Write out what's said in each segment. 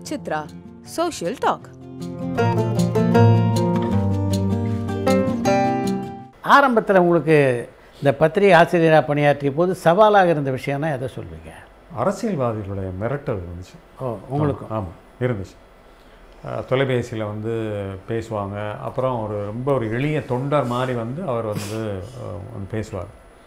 with Chitra. Social Talk. ஆரம்பத்தில் உங்களுக்கு இந்த பத்திரிகை ஆசிரியராக பணியாற்றிய போது சவாலாக இருந்த விஷயம்னா எதை சொல்வீங்க அரசியல்வாதிகளுடைய மிரட்டல் இருந்துச்சு ஓ உங்களுக்கும் ஆமாம் இருந்துச்சு தொலைபேசியில் வந்து பேசுவாங்க அப்புறம் ஒரு ரொம்ப ஒரு எளிய தொண்டர் மாதிரி வந்து அவர் வந்து அஹ், வந்து பேசுவார்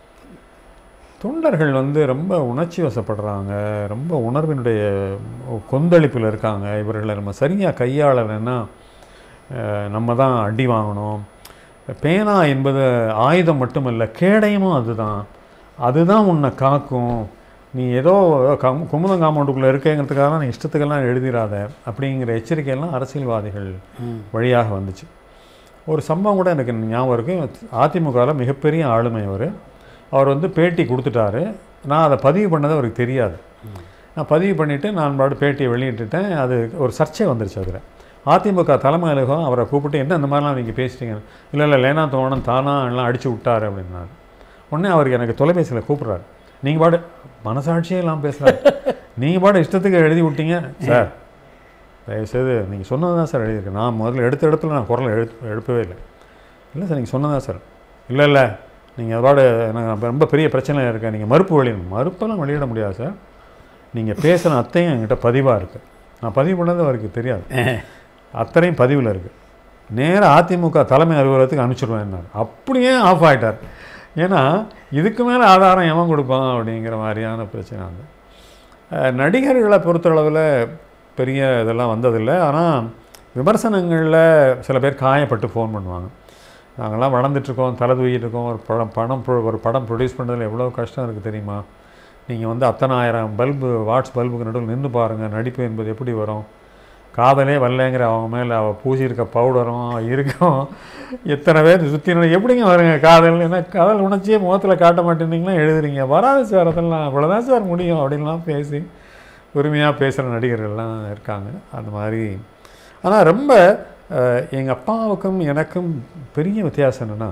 தொண்டர்கள் வந்து ரொம்ப உணர்ச்சி வசப்படுறாங்க ரொம்ப உணர்வினுடைய கொந்தளிப்பில் இருக்காங்க இவர்களை நம்ம சரியாக கையாளலைன்னா அஹ், நம்ம தான் அடி வாங்கணும் பேனா என்பது ஆயுதம் மட்டுமல்ல கேடயமும் அதுதான் அதுதான் உன்னை காக்கும் நீ ஏதோ கம் குமுதம் காம்பவுண்டுக்குள்ளே இருக்கேங்கிறதுக்காக நீ இஷ்டத்துக்கெல்லாம் எழுதிடாத அப்படிங்கிற எச்சரிக்கையெல்லாம் அரசியல்வாதிகள் வழியாக வந்துச்சு ஒரு சம்பவம் கூட எனக்கு ஞாபகம் இருக்குது அதிமுகவில் மிகப்பெரிய ஆளுமை அவர் அவர் வந்து பேட்டி கொடுத்துட்டாரு நான் அதை பதிவு பண்ணது அவருக்கு தெரியாது நான் பதிவு பண்ணிவிட்டு நான் பாடு பேட்டியை வெளியிட்டுட்டேன் அது ஒரு சர்ச்சை வந்துருச்சு அதில் அதிமுக தலைமை அலுவலகம் அவரை கூப்பிட்டு என்ன இந்த மாதிரிலாம் நீங்கள் பேசிட்டீங்க இல்லை இல்லை லேனா தோணன் தானா எல்லாம் அடித்து விட்டாரு அப்படின்னாரு உடனே அவருக்கு எனக்கு தொலைபேசியில் கூப்பிட்றாரு நீங்கள் பாடு மனசாட்சியே இல்லாமல் பேசுகிறாரு நீங்கள் பாடு இஷ்டத்துக்கு எழுதி விட்டீங்க சார் தயவுசெய்து நீங்கள் சொன்னது தான் சார் எழுதியிருக்கேன் நான் முதல்ல எடுத்த இடத்துல நான் குரலை எழுத்து எழுப்பவே இல்லை இல்லை சார் நீங்கள் சொன்னதா சார் இல்லை இல்லை நீங்கள் அதோட எனக்கு ரொம்ப பெரிய பிரச்சனை இருக்கேன் நீங்கள் மறுப்பு வெளியிடணும் மறுப்பெல்லாம் வெளியிட முடியாது சார் நீங்கள் பேசுன அத்தையும் என்கிட்ட பதிவாக இருக்குது நான் பதிவு பண்ணது அவருக்கு தெரியாது அத்தனையும் பதிவில் இருக்குது நேராக அதிமுக தலைமை அலுவலகத்துக்கு அனுப்பிச்சிடுவேன்னார் அப்படியே ஆஃப் ஆகிட்டார் ஏன்னா இதுக்கு மேலே ஆதாரம் எவன் கொடுப்பான் அப்படிங்கிற மாதிரியான பிரச்சனை வந்து அஹ், நடிகர்களை பொறுத்தளவில் பெரிய இதெல்லாம் வந்ததில்லை ஆனால் விமர்சனங்களில் சில பேர் காயப்பட்டு ஃபோன் பண்ணுவாங்க நாங்கள்லாம் வளர்ந்துட்டுருக்கோம் தலை தூக்கிட்டு இருக்கோம் ஒரு படம் படம் pro- ஒரு படம் ப்ரொடியூஸ் பண்ணுறதுல எவ்வளோ கஷ்டம் இருக்குது தெரியுமா நீங்கள் வந்து அத்தனை ஆயிரம் பல்பு வாட்ஸ் பல்புக்கு நடுவில் நின்று பாருங்கள் நடிப்பு என்பது எப்படி வரும் காதலே வரலைங்கிற அவங்க மேலே அவள் பூசியிருக்க பவுடரும் இருக்கும் எத்தனை பேர் சுற்றி எப்படிங்க வருங்க காதல் ஏன்னா காதல் உணர்ச்சியே முகத்தில் காட்ட மாட்டேன்னீங்களா எழுதுறீங்க வராது சார் அதெல்லாம் அவ்வளோதான் சார் முடியும் அப்படின்லாம் பேசி உரிமையாக பேசுகிற நடிகர்கள்லாம் இருக்காங்க அந்த மாதிரி ஆனால் ரொம்ப எங்கள் அப்பாவுக்கும் எனக்கும் பெரிய வித்தியாசம் என்னென்னா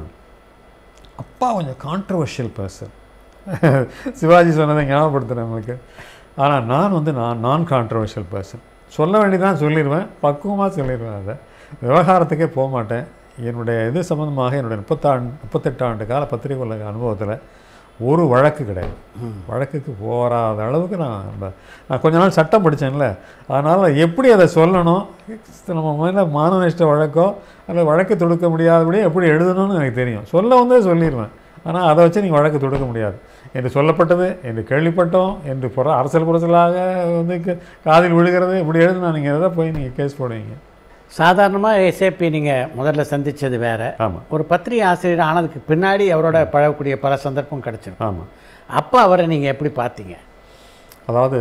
அப்பா கொஞ்சம் கான்ட்ரவர்ஷியல் பர்சன் சிவாஜி சொன்னதை ஞாபகப்படுத்துகிறேன் உங்களுக்கு ஆனால் நான் வந்து நான் நான் கான்ட்ரவர்ஷியல் பர்சன் சொல்ல வேண்டியதான் சொல்லிடுவேன் பக்குவமாக சொல்லிடுவேன் அதை விவகாரத்துக்கே போக மாட்டேன் என்னுடைய இது சம்மந்தமாக என்னுடைய முப்பத்தாண்டு முப்பத்தெட்டு ஆண்டு கால பத்திரிகை உலக அனுபவத்தில் ஒரு வழக்கு கிடையாது வழக்குக்கு போகாத அளவுக்கு நான் ரொம்ப- நான் கொஞ்ச நாள் சட்டம் படித்தேன்ல அதனால் எப்படி அதை சொல்லணும் நம்ம மேலே மானநஷ்ட வழக்கோ அல்லது வழக்கு தொடுக்க முடியாதபடி எப்படி எழுதணும்னு எனக்கு தெரியும் சொல்ல வந்தே சொல்லிடுவேன் ஆனால் அதை வச்சு நீங்கள் வழக்கு தொடுக்க முடியாது என்று சொல்லப்பட்டது என்று கேள்விப்பட்டோம் என்று புற அரசியல் புரசலாக வந்து க- காதில் விழுகிறது இப்படி எழுதுனா நீங்கள் எதை போய் நீங்கள் கேஸ் போடுவீங்க சாதாரணமாக எஸ்ஏபி நீங்கள் முதல்ல சந்தித்தது வேற ஆமாம் ஒரு பத்திரிகை ஆசிரியர் ஆனதுக்கு பின்னாடி அவரோட பழகக்கூடிய பல சந்தர்ப்பம் கிடைச்சிருக்கும் ஆமாம் அப்போ அவரை நீங்கள் எப்படி பார்த்தீங்க அதாவது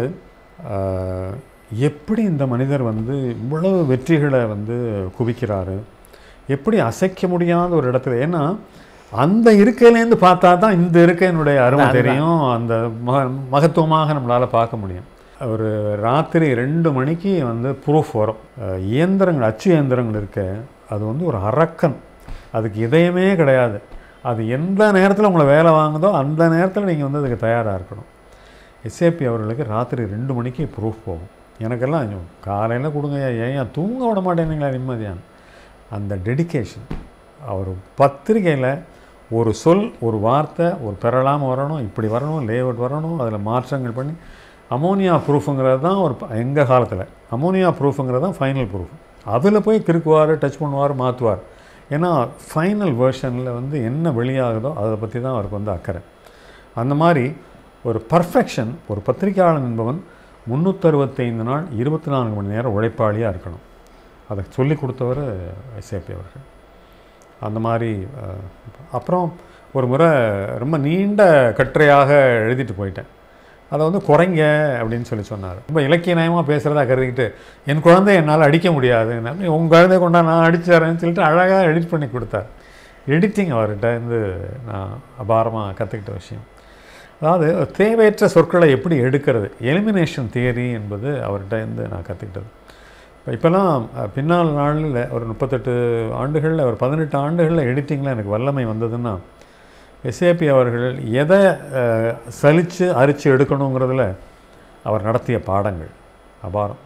ஆஹ், எப்படி இந்த மனிதர் வந்து இவ்வளவு வெற்றிகளை வந்து குவிக்கிறாரு எப்படி அசைக்க முடியாத ஒரு இடத்துல ஏன்னா அந்த இருக்கையிலேருந்து பார்த்தா தான் இந்த இருக்கையினுடைய அருமை அதுதான். தெரியும் அந்த மக மகத்துவமாக நம்மளால் பார்க்க முடியும் ஒரு ராத்திரி ரெண்டு மணிக்கு வந்து ப்ரூஃப் வரும் அஹ், இயந்திரங்கள் அச்சு இயந்திரங்கள் இருக்க அது வந்து ஒரு அரக்கன் அதுக்கு இதயமே கிடையாது அது எந்த நேரத்தில் உங்களை வேலை வாங்குதோ அந்த நேரத்தில் நீங்கள் வந்து அதுக்கு தயாராக இருக்கணும் எஸ்ஏபி அவர்களுக்கு ராத்திரி ரெண்டு மணிக்கு ப்ரூஃப் போகும் எனக்கெல்லாம் ஐயோ, காலையில கொடுங்க ஏன் ஏன் தூங்க விட மாட்டேனுங்களா நிம்மதியான அந்த டெடிகேஷன் அவர் பத்திரிகையில் ஒரு சொல் ஒரு வார்த்தை ஒரு பெறலாமல் வரணும் இப்படி வரணும் லேஅவுட் வரணும் அதில் மாற்றங்கள் பண்ணி அமோனியா ப்ரூஃபுங்கிறது தான் ஒரு எங்கள் காலத்தில் அமோனியா ப்ரூஃபுங்கிறது தான் ஃபைனல் ப்ரூஃப் அதில் போய் கிறுக்குவார் டச் பண்ணுவார் மாற்றுவார் ஏன்னா ஃபைனல் வேர்ஷனில் வந்து என்ன வெளியாகுதோ அதை பற்றி தான் அவருக்கு வந்து அக்கறை அந்த மாதிரி ஒரு பர்ஃபெக்ஷன் ஒரு பத்திரிகையாளன் என்பவன் முந்நூற்றறுபத்தைந்து நாள் இருபத்தி நான்கு மணி நேரம் உழைப்பாளியாக இருக்கணும் அதை சொல்லி கொடுத்தவர் எஸ்ஏபி அவர்கள் அந்த மாதிரி அஹ், அப்புறம் ஒரு முறை ரொம்ப நீண்ட கட்டுரையாக எழுதிட்டு போயிட்டேன் அதை வந்து குறைங்க அப்படின்னு சொல்லி சொன்னார் ரொம்ப இலக்கிய நயமாக பேசுகிறதா கருதிக்கிட்டு என் குழந்தை என்னால் அடிக்க முடியாது உங்கள் குழந்தைய கொண்டா நான் அடிச்சிடறேன்னு சொல்லிட்டு அழகாக எடிட் பண்ணி கொடுத்தார் எடிட்டிங் அவர்கிட்ட இருந்து நான் அபாரமாக கற்றுக்கிட்ட விஷயம் அதாவது தேவையற்ற சொற்களை எப்படி எடுக்கிறது எலிமினேஷன் தியரி என்பது அவர்கிட்ட இருந்து நான் கற்றுக்கிட்டது இப்போ இப்போல்லாம் அஹ், பின்னால் நாளில் ஒரு முப்பத்தெட்டு ஆண்டுகளில் ஒரு பதினெட்டு ஆண்டுகளில் எடிட்டிங்கில் எனக்கு வல்லமை வந்ததுன்னா எஸ்ஏபி அவர்கள் எதை அஹ், சலிச்சு அரிச்சு எடுக்கணுங்கிறதுல அவர் நடத்திய பாடங்கள் அபாரம்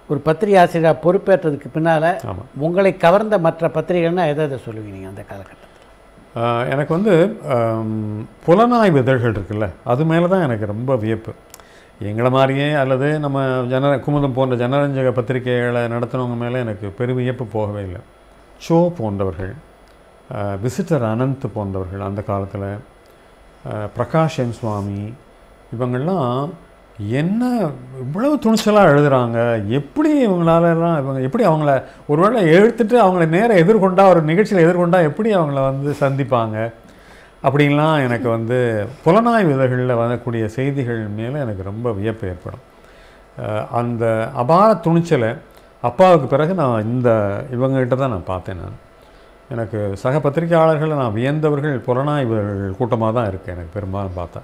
ஒரு பத்திரிகை ஆசிரியராக பொறுப்பேற்றதுக்கு பின்னால் ஆமாம் உங்களை கவர்ந்த மற்ற பத்திரிகைகள்னா எதை எதை சொல்லுவீங்க நீங்கள் அந்த காலகட்டத்தில் ஆஹ் எனக்கு வந்து ஆம், புலனாய்வு இதழ்கள் இருக்குல்ல அது மேலே தான் எனக்கு ரொம்ப வியப்பு எங்களை மாதிரியே அல்லது நம்ம ஜன குமுதம் போன்ற ஜனரஞ்சக பத்திரிகைகளை நடத்தினவங்க மேலே எனக்கு பெரும் வியப்பு போகவே இல்லை ஷோ போன்றவர்கள் ஆஹ் விசிட்டர் அனந்த் போன்றவர்கள் அந்த காலத்தில் பிரகாஷ் எம் சுவாமி இவங்கெல்லாம் என்ன இவ்வளவு துணிச்சலாக எழுதுறாங்க எப்படி இவங்களாலலாம் இவங்க எப்படி அவங்கள ஒருவேளை எழுத்துட்டு அவங்கள நேரம் எதிர்கொண்டா ஒரு நிகழ்ச்சியில் எதிர்கொண்டா எப்படி அவங்கள வந்து சந்திப்பாங்க அப்படின்லாம் எனக்கு வந்து புலனாய்வு இதழ்களில் வரக்கூடிய செய்திகள் மேலே எனக்கு ரொம்ப வியப்பு ஏற்படும் அஹ் அந்த அபார துணிச்சலை அப்பாவுக்கு பிறகு நான் இந்த இவங்ககிட்ட தான் நான் பார்த்தேன் நான் எனக்கு சக பத்திரிகையாளர்களை நான் வியந்தவர்கள் புலனாய்வுகள் கூட்டமாக தான் இருக்குது எனக்கு பெரும்பாலும் பார்த்தேன்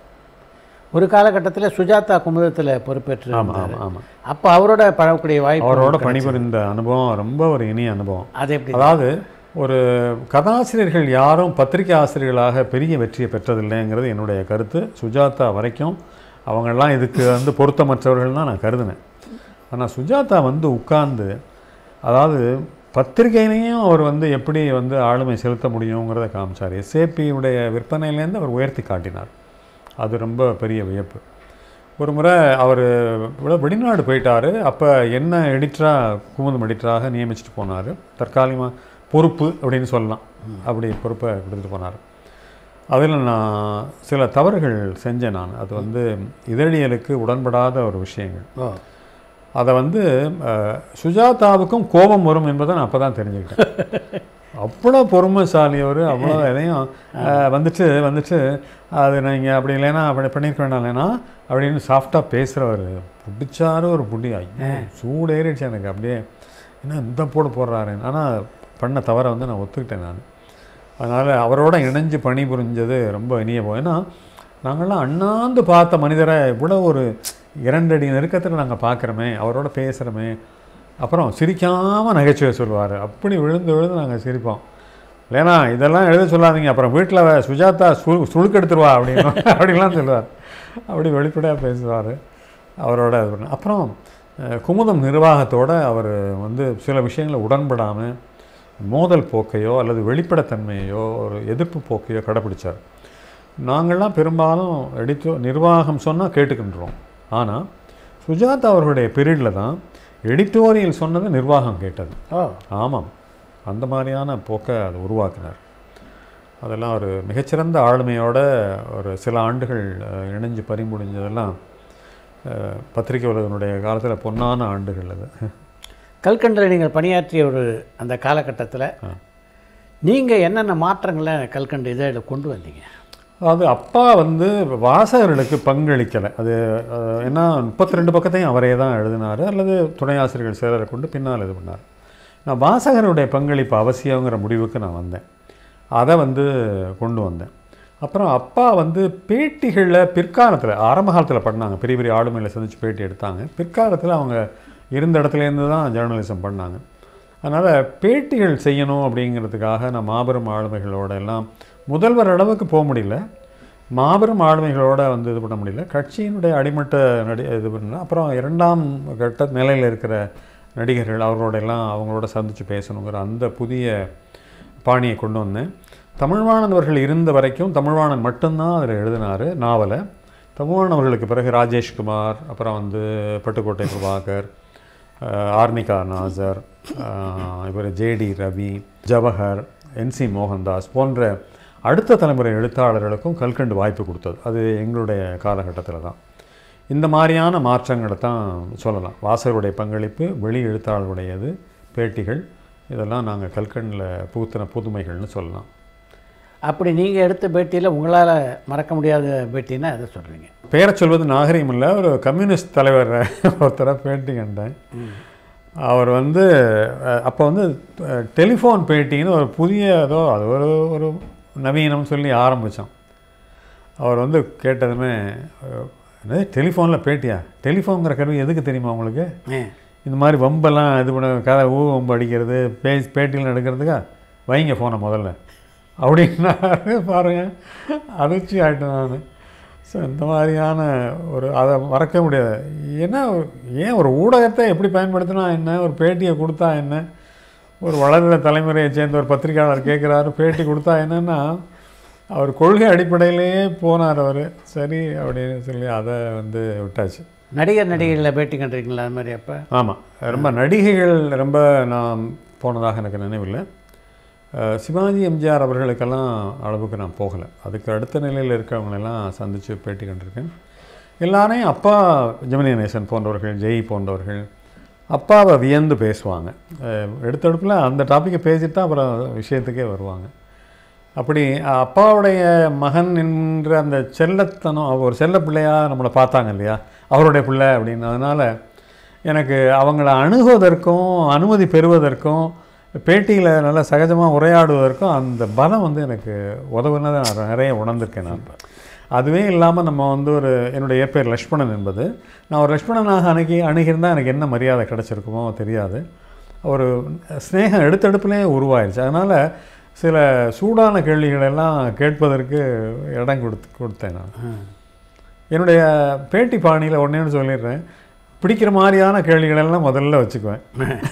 ஒரு காலகட்டத்தில் சுஜாதா குமுதத்தில் பொறுப்பேற்று ஆமாம் ஆமாம் ஆமாம் அப்போ அவரோட பழகக்கூடிய வாய்ப்பு அவரோட உங்களுக்கு பணிபுரிந்த அனுபவம் ரொம்ப ஒரு இனிய அனுபவம் கிடைச்சது. அது எப்படி அதாவது ஒரு கதாசிரியர்கள் யாரும் பத்திரிகை ஆசிரியர்களாக பெரிய வெற்றியை பெற்றதில்லைங்கிறது என்னுடைய கருத்து சுஜாதா வரைக்கும் அவங்கெல்லாம் இதுக்கு வந்து பொருத்தமற்றவர்கள் தான் நான் கருதினேன் ஆனால் சுஜாதா வந்து உட்கார்ந்து அதாவது பத்திரிகையிலையும் அவர் வந்து எப்படி வந்து ஆளுமை செலுத்த முடியுங்கிறத காமிச்சார் எஸ்ஏபியுடைய விற்பனையிலேருந்து அவர் உயர்த்தி காட்டினார் அது ரொம்ப பெரிய வியப்பு ஒரு முறை அவர் வெளிநாடு போயிட்டார் அப்போ என்ன எடிட்டராக குமுதம் எடிட்டராக நியமிச்சிட்டு போனார் தற்காலிகமாக பொறுப்பு அப்படின்னு சொல்லலாம் அப்படி பொறுப்பை கொடுத்துட்டு போனார் அதில் நான் சில தவறுகள் செஞ்சேன் நான் அது வந்து இதழியலுக்கு உடன்படாத ஒரு விஷயங்கள் ஓ அதை வந்து அஹ், சுஜாதாவுக்கும் கோபம் வரும் என்பதை நான் அப்போ தான் தெரிஞ்சுக்கிட்டேன் அவ்வளோ பொறுமைசாலி அவர் அவ்வளோ எதையும் அஹ், வந்துட்டு வந்துட்டு அது நீங்கள் அப்படி இல்லைன்னா அப்படி பண்ணியிருக்க வேண்டாம் இல்லைன்னா அப்படின்னு சாஃப்டாக பேசுகிறவர் பிடிச்சாரு ஒரு புடி ஐயோ சூடேறிடுச்சு எனக்கு அப்படியே என்ன இந்த போடு போடுறாரு ஆனால் பண்ண தவறை வந்து நான் ஒத்துக்கிட்டேன் நான் அதனால் அவரோட இணைஞ்சு பணி புரிஞ்சது ரொம்ப இனிய போகும் ஏன்னா நாங்கள்லாம் அண்ணாந்து பார்த்த மனிதரை இவ்வளோ ஒரு இரண்டடி நெருக்கத்தில் நாங்கள் பார்க்குறோமே அவரோட பேசுகிறோமே அப்புறம் சிரிக்காமல் நகைச்சுவை சொல்லுவார் அப்படி விழுந்து விழுந்து நாங்கள் சிரிப்போம் இல்லைனா இதெல்லாம் எழுத சொல்லாதீங்க அப்புறம் வீட்டில் சுஜாதா சு சுழுக்கெடுத்துருவா அப்படின்னு அப்படின்லாம் சொல்லுவார் அப்படி வெளிப்படையாக பேசுவார் அவரோட இது பண்ண அப்புறம் அஹ், குமுதம் நிர்வாகத்தோட அவர் வந்து சில விஷயங்களை உடன்படாமல் மோதல் போக்கையோ அல்லது வெளிப்படைத்தன்மையோ ஒரு எதிர்ப்பு போக்கையோ கடைப்பிடிச்சார் நாங்கள்லாம் பெரும்பாலும் எடிட்டோ நிர்வாகம் சொன்னால் கேட்டுக்கின்றோம் ஆனால் சுஜாதா அவர்களுடைய பீரியடில் தான் எடிட்டோரியல் சொன்னது நிர்வாகம் கேட்டது ஓ ஆமாம் அந்த மாதிரியான போக்கை அது உருவாக்கினார் அதெல்லாம் ஒரு மிகச்சிறந்த ஆளுமையோட ஒரு சில ஆண்டுகள் அஹ், இணைஞ்சு பறிமுடிஞ்சதெல்லாம் அஹ், பத்திரிகை உலகனுடைய காலத்தில் பொன்னான ஆண்டுகள் அது கல்கண்டில் நீங்கள் பணியாற்றிய ஒரு அந்த காலகட்டத்தில் நீங்கள் என்னென்ன மாற்றங்களை கல்கண்டு இதழில் கொண்டு வந்தீங்க அது அப்பா வந்து வாசகர்களுக்கு பங்களிக்கலை அது அஹ், என்ன முப்பத்தி ரெண்டு பக்கத்தையும் அவரே தான் எழுதினார் அல்லது துணை ஆசிரியர்கள் சிலரை கொண்டு பின்னால் இது பண்ணார் நான் வாசகருடைய பங்களிப்பு அவசியங்கிற முடிவுக்கு நான் வந்தேன் அதை வந்து கொண்டு வந்தேன் அப்புறம் அப்பா வந்து பேட்டிகளில் பிற்காலத்தில் ஆரம்ப காலத்தில் பண்ணாங்க பெரிய பெரிய ஆளுமைகளை சந்தித்து பேட்டி எடுத்தாங்க பிற்காலத்தில் அவங்க இருந்த இடத்துலேருந்து தான் ஜேர்னலிசம் பண்ணாங்க அதனால் பேட்டிகள் செய்யணும் அப்படிங்கிறதுக்காக நான் மாபெரும் ஆளுமைகளோட எல்லாம் முதல்வர் அளவுக்கு போக முடியல மாபெரும் ஆளுமைகளோட வந்து இது பண்ண முடியல கட்சியினுடைய அடிமட்ட நடி இது பண்ணல அப்புறம் இரண்டாம் கட்ட நிலையில் இருக்கிற நடிகர்கள் அவர்களோட எல்லாம் அவங்களோட சந்தித்து பேசணுங்கிற அந்த புதிய பாணியை கொண்டு வந்தேன் தமிழ்வாணன் அவர்கள் இருந்த வரைக்கும் தமிழ்வாணன் மட்டும்தான் அதில் எழுதினார் நாவலை தமிழ்வாணன் அவர்களுக்கு பிறகு ராஜேஷ்குமார் அப்புறம் வந்து பட்டுக்கோட்டை பிரபாகர் அஹ், ஆர்னிகா நாசர் அஹ், இவர் ஜேடி ரவி ஜவஹர் என்சி மோகன்தாஸ் போன்ற அடுத்த தலைமுறை எழுத்தாளர்களுக்கும் கல்கண்டு வாய்ப்பு கொடுத்தது அது எங்களுடைய காலகட்டத்தில் தான் இந்த மாதிரியான மாற்றங்களை தான் சொல்லலாம் வாசகருடைய பங்களிப்பு வெளி எழுத்தாளருடையது பேட்டிகள் இதெல்லாம் நாங்கள் கல்கண்டில் புகுத்தின புதுமைகள்னு சொல்லலாம் அப்படி நீங்கள் எடுத்த பேட்டியில் உங்களால் மறக்க முடியாத பேட்டின்னா எதை சொல்கிறீங்க பேரை சொல்வது நாகரிகம் இல்லை ஒரு கம்யூனிஸ்ட் தலைவர் ஒருத்தரை பேட்டி கண்டேன் அவர் வந்து அப்போ வந்து டெலிஃபோன் பேட்டின்னு ஒரு புதிய ஏதோ அது ஒரு ஒரு நவீனம் சொல்லி ஆரம்பித்தோம் அவர் வந்து கேட்டதுமே அஹ், என்னது டெலிஃபோனில் பேட்டியா டெலிஃபோனுங்கிற கருவி எதுக்கு தெரியுமா உங்களுக்கு ஆ இந்த மாதிரி வம்பெல்லாம் இது பண்ண கதை ஊ வம்பு அடிக்கிறது பே பேட்டியில் எடுக்கிறதுக்கா வைங்க ஃபோனை முதல்ல அப்படின்னாரு பாருங்க அதிர்ச்சி ஆகிட்டேன் நான் ஸோ இந்த மாதிரியான ஒரு அதை மறக்க முடியாது ஏன்னா ஏன் ஒரு ஊடகத்தை எப்படி பயன்படுத்தினா என்ன ஒரு பேட்டியை கொடுத்தா என்ன ஒரு வளர்கிற தலைமுறையை சேர்ந்த ஒரு பத்திரிக்கையாளர் கேட்குறாரு பேட்டி கொடுத்தா என்னன்னா அவர் கொள்கை அடிப்படையிலேயே போனார் அவர் சரி அப்படின்னு சொல்லி அதை வந்து விட்டாச்சு நடிகர் நடிகைகளை பேட்டி கண்டிருக்கீங்களா அது மாதிரி அப்போ ஆமாம் ரொம்ப நடிகைகள் ரொம்ப நான் போனதாக எனக்கு நினைவில்லை அஹ் சிவாஜி எம்ஜிஆர் அவர்களுக்கெல்லாம் அளவுக்கு நான் போகலை அதுக்கு அடுத்த நிலையில் இருக்கிறவங்களெல்லாம் சந்தித்து பேட்டி கண்டிருக்கேன் எல்லாரையும் அப்பா ஜெமினி கணேசன் போன்றவர்கள் ஜெய் போன்றவர்கள் அப்பாவை வியந்து பேசுவாங்க அஹ் எடுத்தெடுப்பில் அந்த டாப்பிக்கை பேசிட்டு தான் அப்புறம் விஷயத்துக்கே வருவாங்க அப்படி அஹ், அப்பாவுடைய மகன் என்ற அந்த செல்லத்தனம் அவர் ஒரு செல்ல பிள்ளையாக நம்மளை பார்த்தாங்க இல்லையா அவருடைய பிள்ளை அப்படின்னு அதனால் எனக்கு அவங்கள அணுகுவதற்கும் அனுமதி பெறுவதற்கும் பேட்டியில் நல்லா சகஜமாக உரையாடுவதற்கும் அந்த பலம் வந்து எனக்கு உதவுனதை நான் நிறைய உணர்ந்திருக்கேன் நான் இப்ப. அதுவே இல்லாமல் நம்ம வந்து ஒரு என்னுடைய இயற்பெயர் லக்ஷ்மணன் என்பது நான் ஒரு லக்ஷ்மணனாக அணுகி அணுகியிருந்தால் எனக்கு என்ன மரியாதை கிடச்சிருக்குமோ தெரியாது ஒரு ஸ்நேகம் எடுத்தெடுப்புலேயே உருவாயிருச்சு அதனால் சில சூடான கேள்விகள் எல்லாம் கேட்பதற்கு இடம் கொடுத்து கொடுத்தேன் நான் என்னுடைய பேட்டி பாணியில் ஒன்றேன்னு சொல்லிடுறேன் பிடிக்கிற மாதிரியான கேள்விகள் எல்லாம் முதல்ல வச்சுக்குவேன்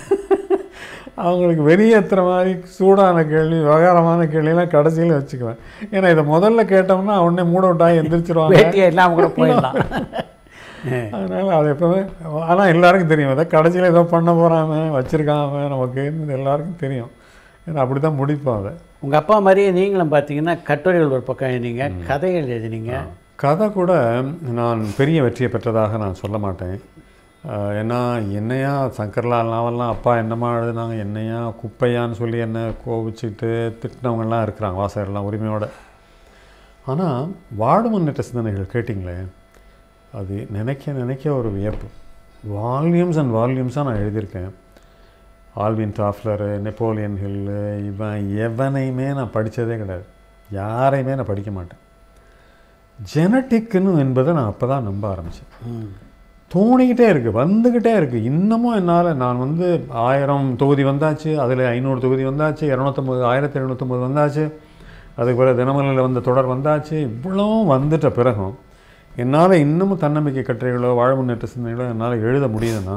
அவங்களுக்கு வெளியேற்றுற மாதிரி சூடான கேள்வி விவகாரமான கேள்வியெல்லாம் கடைசியில் வச்சுக்குவேன் ஏன்னா இதை முதல்ல கேட்டோம்னா உடனே மூட விட்டாங்க எந்திரிச்சிருவாங்க பேட்டியை இல்லாமல் கூட போயிடலாம் அதனால் அது எப்போவுமே ஆனால் எல்லாருக்கும் தெரியும் அதை கடைசியில் ஏதோ பண்ண போகிறாங்க வச்சுருக்காங்க நமக்கு இது எல்லாருக்கும் தெரியும் ஏன்னா அப்படி தான் முடிப்போம் அதை உங்கள் அப்பா மாதிரியே நீங்களும் பார்த்தீங்கன்னா கட்டுரைகள் ஒரு பக்கம் எழுதினீங்க கதைகள் எழுதினீங்க கதை கூட நான் பெரிய வெற்றியை பெற்றதாக நான் சொல்ல மாட்டேன் ஆஹ் ஏன்னா என்னையா சங்கர்லால் நாவல்லாம் அப்பா என்னமா எழுதுனாங்க என்னையா குப்பையான்னு சொல்லி என்ன கோபிச்சுட்டு திட்டினவங்கெல்லாம் இருக்கிறாங்க வாசகர்லாம் உரிமையோட ஆனால் வாடு முன்னேற்ற சிந்தனைகள் கேட்டிங்களே அது நினைக்க நினைக்க ஒரு வியப்பு வால்யூம்ஸ் அண்ட் வால்யூம்ஸாக நான் எழுதியிருக்கேன் ஆல்வின் டாஃப்லரு நெப்போலியன் ஹில்லு இவன் எவனையுமே நான் படித்ததே கிடையாது யாரையுமே நான் படிக்க மாட்டேன் ஜெனட்டிக்குன்னு என்பதை நான் அப்போ தான் நம்ப ஆரம்பித்தேன் ம். தோணிக்கிட்டே இருக்குது வந்துக்கிட்டே இருக்குது இன்னமும் என்னால் நான் வந்து ஆயிரம் தொகுதி வந்தாச்சு அதில் ஐநூறு தொகுதி வந்தாச்சு இரநூத்தம்பது ஆயிரத்தி எழுநூற்றம்பது வந்தாச்சு அதுக்கு பிறகு தினமலையில் வந்த தொடர் வந்தாச்சு இவ்வளோ வந்துட்ட பிறகும் என்னால் இன்னமும் தன்னம்பிக்கை கட்டுரைகளோ வாழ முன்னேற்ற சிந்தனைகளோ என்னால் எழுத முடியுதுன்னா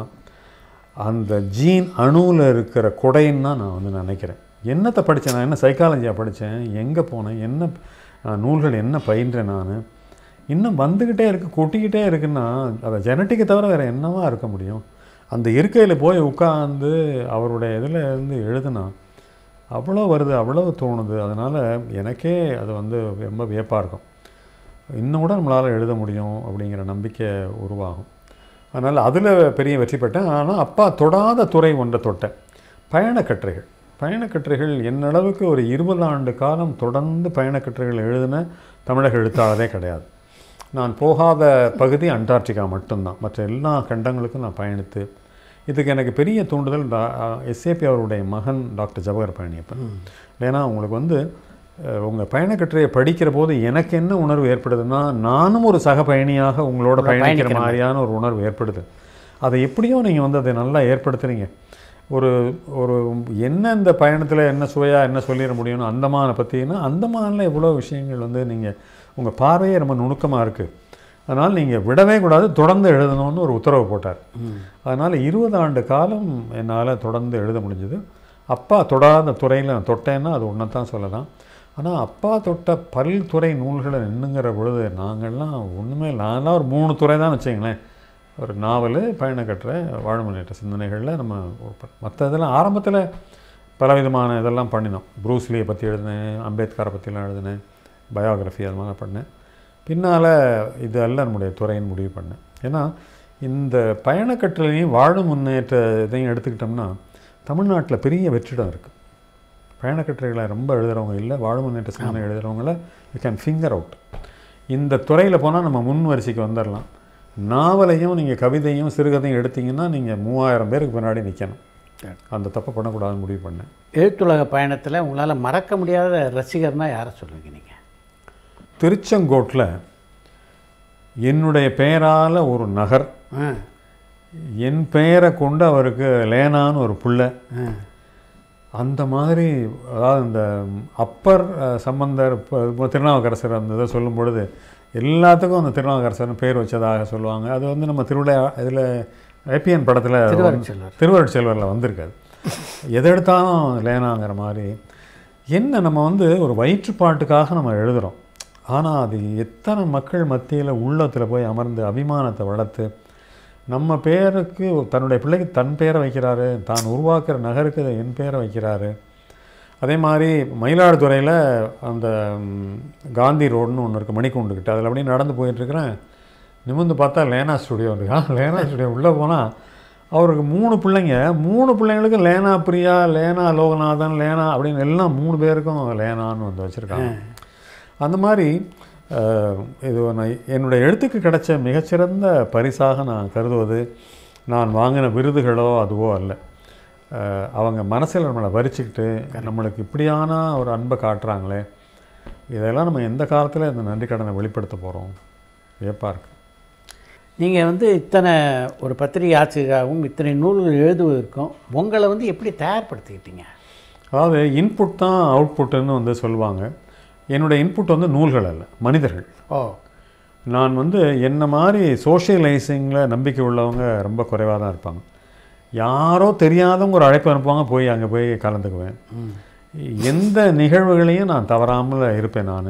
அந்த ஜீன் அணுவில் இருக்கிற கொடைன்னு தான் நான் வந்து நினைக்கிறேன் என்னத்தை படித்தேன் நான் என்ன சைக்காலஜியாக படித்தேன் எங்கே போனேன் என்ன நான் நூல்கள் என்ன பயின்றேன் நான் இன்னும் வந்துக்கிட்டே இருக்கு கொட்டிக்கிட்டே இருக்குன்னா அதை ஜெனட்டிக்கை தவிர வேறு என்னவா இருக்க முடியும் அந்த இருக்கையில் போய் உட்காந்து அவருடைய இதில் இருந்து எழுதுனா அவ்வளோ வருது அவ்வளோ தோணுது அதனால் எனக்கே அது வந்து ரொம்ப வியப்பாக இருக்கும் இன்னும் கூட நம்மளால் எழுத முடியும் அப்படிங்கிற நம்பிக்கை உருவாகும் அதனால் அதில் பெரிய வெற்றி பெற்றேன் ஆனால் அப்பா தொடாத துறை ஒன்றை தொட்டேன் பயணக்கட்டுரைகள் பயணக்கட்டுரைகள் என்னளவுக்கு ஒரு இருபது ஆண்டு காலம் தொடர்ந்து பயணக்கட்டுரைகள் எழுதின தமிழக எழுத்தாளரே கிடையாது நான் போகாத பகுதி அண்டார்டிகா மட்டும்தான் மற்ற எல்லா கண்டங்களுக்கும் நான் பயணித்து இதுக்கு எனக்கு பெரிய தூண்டுதல் எஸ்ஏபி அவருடைய மகன் டாக்டர் ஜவஹர் பழனியப்பன் ஏன்னா உங்களுக்கு வந்து உங்கள் பயணக்கட்டுரையை படிக்கிற போது எனக்கு என்ன உணர்வு ஏற்படுதுன்னா நானும் ஒரு சக பயணியாக உங்களோட பயணிக்கிற மாதிரியான ஒரு உணர்வு ஏற்படுது அதை எப்படியோ நீங்கள் வந்து அதை நல்லா ஏற்படுத்துறீங்க ஒரு ஒரு என்ன இந்த பயணத்தில் என்ன சுவையாக என்ன சொல்லிட முடியும்னு அந்தமானை பற்றினா அந்தமானில் எவ்வளோ விஷயங்கள் வந்து நீங்கள் உங்கள் பார்வையே ரொம்ப நுணுக்கமாக இருக்குது அதனால் நீங்கள் விடவே கூடாது தொடர்ந்து எழுதணும்னு ஒரு உத்தரவு போட்டார் அதனால் இருபது ஆண்டு காலம் என்னால் தொடர்ந்து எழுத முடிஞ்சது அப்பா தொடாத துறையில் நான் தொட்டேன்னா அது ஒன்றை தான் சொல்லலாம் ஆனால் அப்பா தொட்ட பல்துறை நூல்களை நின்னுங்கிற பொழுது நாங்கள்லாம் ஒன்றுமே இல்லை நான்லாம் ஒரு மூணு துறை தான் வச்சுங்களேன் ஒரு நாவல் பயணக்கட்டுரை வாழ முன்னேற்ற சிந்தனைகளில் நம்ம மற்ற இதெல்லாம் ஆரம்பத்தில் பலவிதமான இதெல்லாம் பண்ணினோம் ப்ரூஸ்லியை பற்றி எழுதினேன் அம்பேத்கரை பற்றிலாம் எழுதினேன் பயோகிராஃபி அது மாதிரி பண்ணேன் பின்னால் இது அல்ல நம்முடைய துறைன்னு முடிவு பண்ணேன் ஏன்னா இந்த பயணக்கட்டுரையும் வாழும் முன்னேற்ற இதையும் எடுத்துக்கிட்டோம்னா தமிழ்நாட்டில் பெரிய வெற்றிடம் இருக்குது பயணக்கட்டுரைகளை ரொம்ப எழுதுகிறவங்க இல்லை வாழும் முன்னேற்ற சிந்தனை எழுதுகிறவங்கள யூ கேன் ஃபிங்கர் அவுட் இந்த துறையில் போனால் நம்ம முன் வரிசைக்கு வந்துடலாம் நாவலையும் நீங்கள் கவிதையும் சிறுகதையும் எடுத்தீங்கன்னா நீங்கள் மூவாயிரம் பேருக்கு பின்னாடி நிற்கணும் அந்த தப்பை பண்ணக்கூடாதுன்னு முடிவு பண்ணேன் எழுத்துலக பயணத்தில் உங்களால் மறக்க முடியாத ரசிகர்னா யாரை சொல்லுவீங்க நீங்கள் திருச்செங்கோட்டில் என்னுடைய பெயரால் ஒரு நகர் ஆ என் பெயரை கொண்டு அவருக்கு லேனான்னு ஒரு புள்ள ஆ அந்த மாதிரி அதாவது இந்த அப்பர் அஹ், சம்பந்தர் இப்போ திருநாவுக்கரசர் அந்த இதை சொல்லும் பொழுது எல்லாத்துக்கும் அந்த திருநாவுக்கரசர்னு பேர் வச்சதாக சொல்லுவாங்க அது வந்து நம்ம திருவிழா இதில் ஏபிஎன் படத்தில் திருவருட்செல்வர். திருவருட்செல்வரில் வந்திருக்காது எதை எடுத்தாலும் லேனாங்கிற மாதிரி என்ன நம்ம வந்து ஒரு வயிற்றுப்பாட்டுக்காக நம்ம எழுதுகிறோம் ஆனால் அது எத்தனை மக்கள் மத்தியில் உள்ளத்தில் போய் அமர்ந்து அபிமானத்தை வளர்த்து நம்ம பேருக்கு தன்னுடைய பிள்ளைக்கு தன் பேரை வைக்கிறாரு தான் உருவாக்குற நகருக்கு அதை என் பேரை வைக்கிறாரு அதே மாதிரி மயிலாடுதுறையில் அந்த ம், காந்தி ரோடுன்னு ஒன்று இருக்குது மணிக்கூண்டுக்கிட்ட அதில் அப்படியே நடந்து போயிட்டுருக்கிறேன் நிமிர்ந்து பார்த்தா லேனா ஸ்டுடியோ இருக்கு ஆ, லேனா ஸ்டுடியோ உள்ளே போனால் அவருக்கு மூணு பிள்ளைங்க மூணு பிள்ளைங்களுக்கு லேனா பிரியா லேனா லோகநாதன் லேனா அப்படின்னு எல்லாம் மூணு பேருக்கும் லேனான்னு வந்து வச்சுருக்காங்க அந்த மாதிரி அஹ், இது நான் என்னுடைய எழுத்துக்கு கிடைச்ச மிகச்சிறந்த பரிசாக நான் கருதுவது நான் வாங்கின விருதுகளோ அதுவோ அல்ல அஹ், அவங்க மனசில் நம்மளை வரிச்சுக்கிட்டு நம்மளுக்கு இப்படியான ஒரு அன்பை காட்டுறாங்களே இதெல்லாம் நம்ம எந்த காலத்தில் இந்த நன்றி கடனை வெளிப்படுத்த போகிறோம் வியப்பாக இருக்கு நீங்கள் வந்து இத்தனை ஒரு பத்திரிகை ஆசிரியராகவும் இத்தனை நூல்கள் எழுதுவதற்கும் உங்களை வந்து எப்படி தயார்படுத்திக்கிட்டீங்க அதாவது இன்புட் தான் அவுட்புட்டுன்னு வந்து சொல்லுவாங்க என்னுடைய இன்புட் வந்து நூல்கள் அல்ல மனிதர்கள் ஓ நான் வந்து என்ன மாதிரி சோஷியலைசிங்கில் நம்பிக்கை உள்ளவங்க ரொம்ப குறைவாக தான் இருப்பாங்க யாரோ தெரியாதவங்க ஒரு அழைப்பு அனுப்புவாங்க போய் அங்கே போய் கலந்துக்குவேன் எந்த நிகழ்வுகளையும் நான் தவறாமல் இருப்பேன் நான்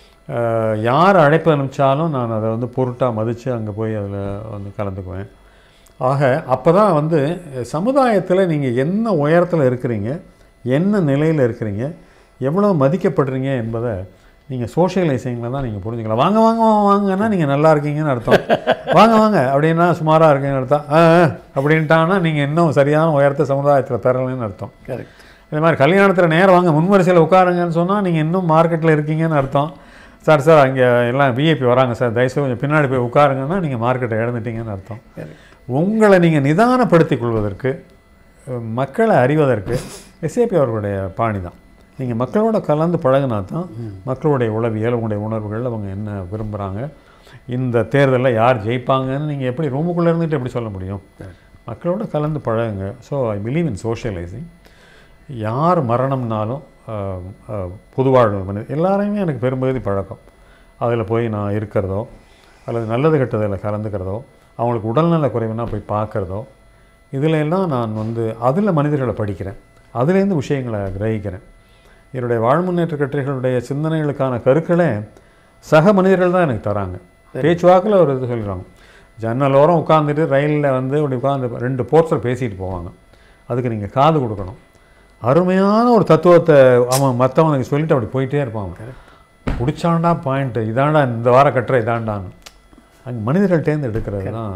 யார் அழைப்பு அனுப்பிச்சாலும் நான் அதை வந்து பொருட்டாக மதித்து அங்கே போய் அதில் வந்து கலந்துக்குவேன் ஆக அப்போ தான் வந்து சமுதாயத்தில் நீங்கள் என்ன உயரத்தில் இருக்கிறீங்க என்ன நிலையில் இருக்கிறீங்க எவ்வளோ மதிக்கப்படுறீங்க என்பதை நீங்கள் சோஷியலைசிங்கில் தான் நீங்கள் புரிஞ்சுக்கலாம் வாங்க வாங்க வாங்க, வாங்கன்னா நீங்கள் நல்லா இருக்கீங்கன்னு அர்த்தம் வாங்க வாங்க அப்படின்னா சுமாராக இருக்கீங்கன்னு அர்த்தம் ஆ ஆ, அப்படின்ட்டாங்கன்னா நீங்கள் இன்னும் சரியான உயரத்தை சமுதாயத்தில் பெறலைன்னு அர்த்தம் கரெக்ட் இதே மாதிரி கல்யாணத்தில் நேரம் வாங்க முன்வரிசையில் உட்காருங்கன்னு சொன்னால் நீங்கள் இன்னும் மார்க்கெட்டில் இருக்கீங்கன்னு அர்த்தம் சார் சார் அங்கே எல்லாம் விஐபி வராங்க சார் தயவுசெய்து கொஞ்சம் பின்னாடி போய் உட்காருங்கன்னா நீங்கள் மார்க்கெட்டை இழந்துட்டீங்கன்னு அர்த்தம் உங்களை நீங்கள் நிதானப்படுத்திக் கொள்வதற்கு அஹ், மக்களை அறிவதற்கு எஸ்ஏபி அவர்களுடைய பாணி தான் நீங்கள் மக்களோட கலந்து பழகினா தான் மக்களுடைய உளவியல் உங்களுடைய உணர்வுகள் அவங்க என்ன விரும்புகிறாங்க இந்த தேர்தலில் யார் ஜெயிப்பாங்கன்னு நீங்கள் எப்படி ரூமுக்குள்ளே இருந்துட்டு எப்படி சொல்ல முடியும் மக்களோட கலந்து பழகுங்க ஸோ ஐ பிலீவ் இன் சோஷியலைசிங் யார் மரணம்னாலும் ஆஹ், ஆஹ், பொதுவாழ்வு மனித எல்லாரையுமே எனக்கு பெரும்பகுதி பழக்கம் அதில் போய் நான் இருக்கிறதோ அல்லது நல்லது கெட்டதில் கலந்துக்கிறதோ அவங்களுக்கு உடல்நல குறைவுனா போய் பார்க்குறதோ இதில் எல்லாம் நான் வந்து அதில் மனிதர்களை படிக்கிறேன் அதுலேருந்து விஷயங்களை கிரகிக்கிறேன் என்னுடைய வாழ்முன்னேற்ற கட்டுரைகளுடைய சிந்தனைகளுக்கான கருக்களே சக மனிதர்கள் தான் எனக்கு தராங்க பேச்சுவாக்கில் ஒரு இது சொல்கிறாங்க ஜன்னலோரம் உட்காந்துட்டு ரயிலில் வந்து இப்படி உட்காந்து ரெண்டு போர்ட்ஸில் பேசிட்டு போவாங்க அதுக்கு நீங்கள் காது கொடுக்கணும் அருமையான ஒரு தத்துவத்தை அவன் மற்றவனுக்கு சொல்லிட்டு அப்படி போயிட்டே இருப்பான் பிடிச்சாண்டா பாயிண்ட்டு இதாண்டா இந்த வார கட்டுரை இதாண்டான்னு அங்கே மனிதர்கள்ட்டேருந்து எடுக்கிறது தான்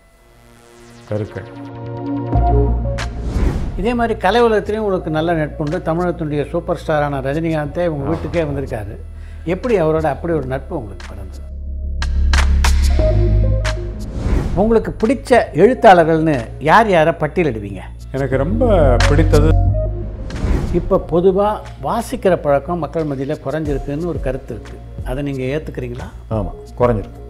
கருக்கள் இதே மாதிரி கலை உலகத்திலையும் உங்களுக்கு நல்ல நட்புண்டு தமிழகத்தினுடைய சூப்பர் ஸ்டாரான ரஜினிகாந்தே உங்கள் வீட்டுக்கே வந்திருக்காரு எப்படி அவரோட அப்படி ஒரு நட்பு உங்களுக்கு பிறந்தது உங்களுக்கு பிடிச்ச எழுத்தாளர்கள்னு யார் யாரை பட்டியலிடுவீங்க எனக்கு ரொம்ப பிடித்தது இப்போ பொதுவாக வாசிக்கிற பழக்கம் மக்கள் மத்தியில் குறைஞ்சிருக்குன்னு ஒரு கருத்து இருக்குது அதை நீங்கள் ஏற்றுக்கிறீங்களா ஆமாம் குறைஞ்சிருக்கு